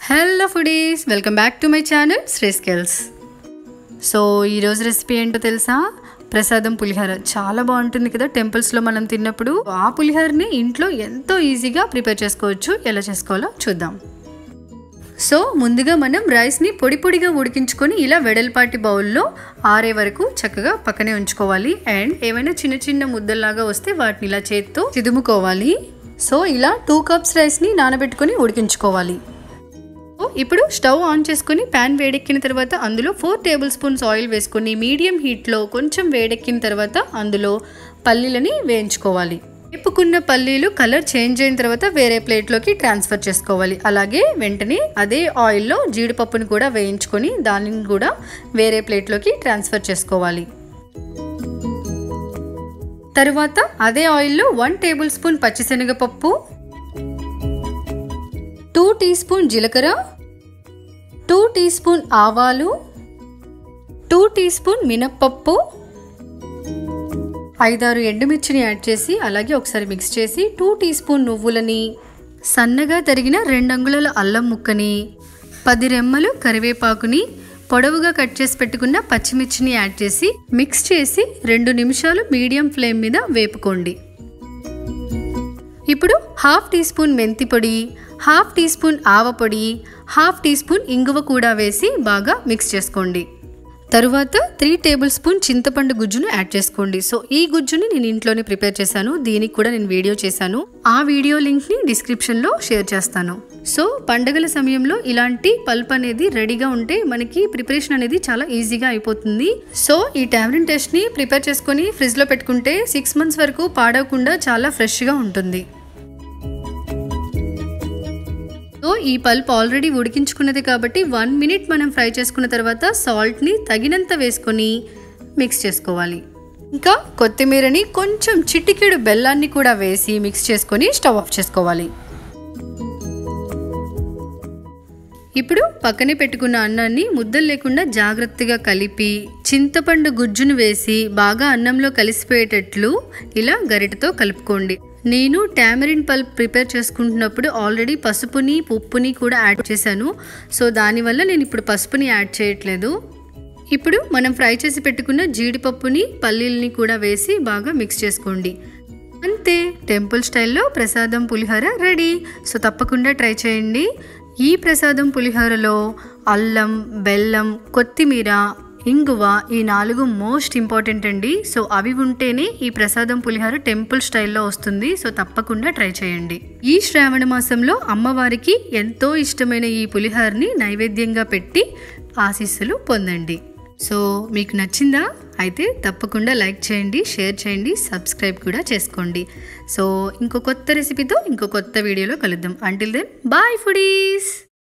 hello foodies welcome back to my channel Sri skills so ఈరోజు recipe ఏంటో తెలుసా ప్రసాదం పులిహోర చాలా బాగుంటుంది కదా టెంపుల్స్లో మనం తిన్నప్పుడు ఆ పులిహోరని ఇంట్లో ఎంతో ఈజీగా ప్రిపేర్ చేసుకోవచ్చు ఎలా చేసుకోవాలో చూద్దాం సో ముందుగా మనం రైస్ని పొడి పొడిగా ఉడికించుకొని ఇలా వెడల్పాటి బౌల్లో ఆరే వరకు చక్కగా పక్కనే ఉంచుకోవాలి అండ్ ఏమైనా చిన్న చిన్న ముద్దల్లాగా వస్తే వాటిని ఇలా చేత్తో చిదుముకోవాలి సో ఇలా టూ కప్స్ రైస్ని నానబెట్టుకొని ఉడికించుకోవాలి సో ఇప్పుడు స్టవ్ ఆన్ చేసుకొని ప్యాన్ వేడెక్కిన తర్వాత అందులో ఫోర్ టేబుల్ స్పూన్స్ ఆయిల్ వేసుకొని మీడియం హీట్లో కొంచెం వేడెక్కిన తర్వాత అందులో పల్లీలని వేయించుకోవాలి వేపుకున్న పల్లీలు కలర్ చేంజ్ అయిన తర్వాత వేరే ప్లేట్లోకి ట్రాన్స్ఫర్ చేసుకోవాలి అలాగే వెంటనే అదే ఆయిల్లో జీడిపప్పును కూడా వేయించుకొని దానిని కూడా వేరే ప్లేట్లోకి ట్రాన్స్ఫర్ చేసుకోవాలి తరువాత అదే ఆయిల్లో వన్ టేబుల్ స్పూన్ పచ్చిశనగపప్పు టూ టీ స్పూన్ జీలకర్ర టూ టీ స్పూన్ ఆవాలు టూ టీ స్పూన్ మినప్పప్పు ఐదారు ఎండుమిర్చిని యాడ్ చేసి అలాగే ఒకసారి మిక్స్ చేసి టూ టీ స్పూన్ నువ్వులని సన్నగా తరిగిన రెండు అంగుళాల అల్లం ముక్కని పది రెమ్మలు కరివేపాకుని పొడవుగా కట్ చేసి పెట్టుకున్న పచ్చిమిర్చిని యాడ్ చేసి మిక్స్ చేసి రెండు నిమిషాలు మీడియం ఫ్లేమ్ మీద వేపుకోండి ఇప్పుడు హాఫ్ టీ స్పూన్ మెంతి పొడి హాఫ్ టీ స్పూన్ ఆవ పొడి హాఫ్ టీ స్పూన్ ఇంగువ కూడా వేసి బాగా మిక్స్ చేసుకోండి తరువాత త్రీ టేబుల్ స్పూన్ చింతపండు గుజ్జును యాడ్ చేసుకోండి సో ఈ గుజ్జుని నేను ఇంట్లోనే ప్రిపేర్ చేశాను దీనికి కూడా నేను వీడియో చేశాను ఆ వీడియో లింక్ని డిస్క్రిప్షన్లో షేర్ చేస్తాను సో పండగల సమయంలో ఇలాంటి పల్ప్ అనేది రెడీగా ఉంటే మనకి ప్రిపరేషన్ అనేది చాలా ఈజీగా అయిపోతుంది సో ఈ టామరిన్ టెస్ట్ని ప్రిపేర్ చేసుకొని ఫ్రిడ్జ్లో పెట్టుకుంటే సిక్స్ మంత్స్ వరకు పాడవకుండా చాలా ఫ్రెష్గా ఉంటుంది సో ఈ పల్ప్ ఆల్రెడీ ఉడికించుకున్నది కాబట్టి వన్ మినిట్ మనం ఫ్రై చేసుకున్న తర్వాత సాల్ట్ని తగినంత వేసుకొని మిక్స్ చేసుకోవాలి ఇంకా కొత్తిమీరని కొంచెం చిటికెడు బెల్లాన్ని కూడా వేసి మిక్స్ చేసుకొని స్టవ్ ఆఫ్ చేసుకోవాలి ఇప్పుడు పక్కనే పెట్టుకున్న అన్నాన్ని ముద్దలు లేకుండా జాగ్రత్తగా కలిపి చింతపండు గుజ్జును వేసి బాగా అన్నంలో కలిసిపోయేటట్లు ఇలా గరిటతో కలుపుకోండి నేను టామరిన్ పల్ప్ ప్రిపేర్ చేసుకుంటున్నప్పుడు ఆల్రెడీ పసుపుని ఉప్పుని కూడా యాడ్ చేశాను సో దానివల్ల నేను ఇప్పుడు పసుపుని యాడ్ చేయట్లేదు ఇప్పుడు మనం ఫ్రై చేసి పెట్టుకున్న జీడిపప్పుని పల్లీలని కూడా వేసి బాగా మిక్స్ చేసుకోండి అంతే టెంపుల్ స్టైల్లో ప్రసాదం పులిహోర రెడీ సో తప్పకుండా ట్రై చేయండి ఈ ప్రసాదం పులిహోరలో అల్లం బెల్లం కొత్తిమీర ఇంగువ ఈ నాలుగు మోస్ట్ ఇంపార్టెంట్ అండి సో అవి ఉంటేనే ఈ ప్రసాదం పులిహోర టెంపుల్ స్టైల్లో వస్తుంది సో తప్పకుండా ట్రై చేయండి ఈ శ్రావణ మాసంలో అమ్మవారికి ఎంతో ఇష్టమైన ఈ పులిహోరని నైవేద్యంగా పెట్టి ఆశీస్సులు పొందండి సో మీకు నచ్చిందా అయితే తప్పకుండా లైక్ చేయండి షేర్ చేయండి సబ్స్క్రైబ్ కూడా చేసుకోండి సో ఇంకో కొత్త రెసిపీతో ఇంకో కొత్త వీడియోలో కలుద్దాం అంటిల్ దెన్ బాయ్ ఫుడీస్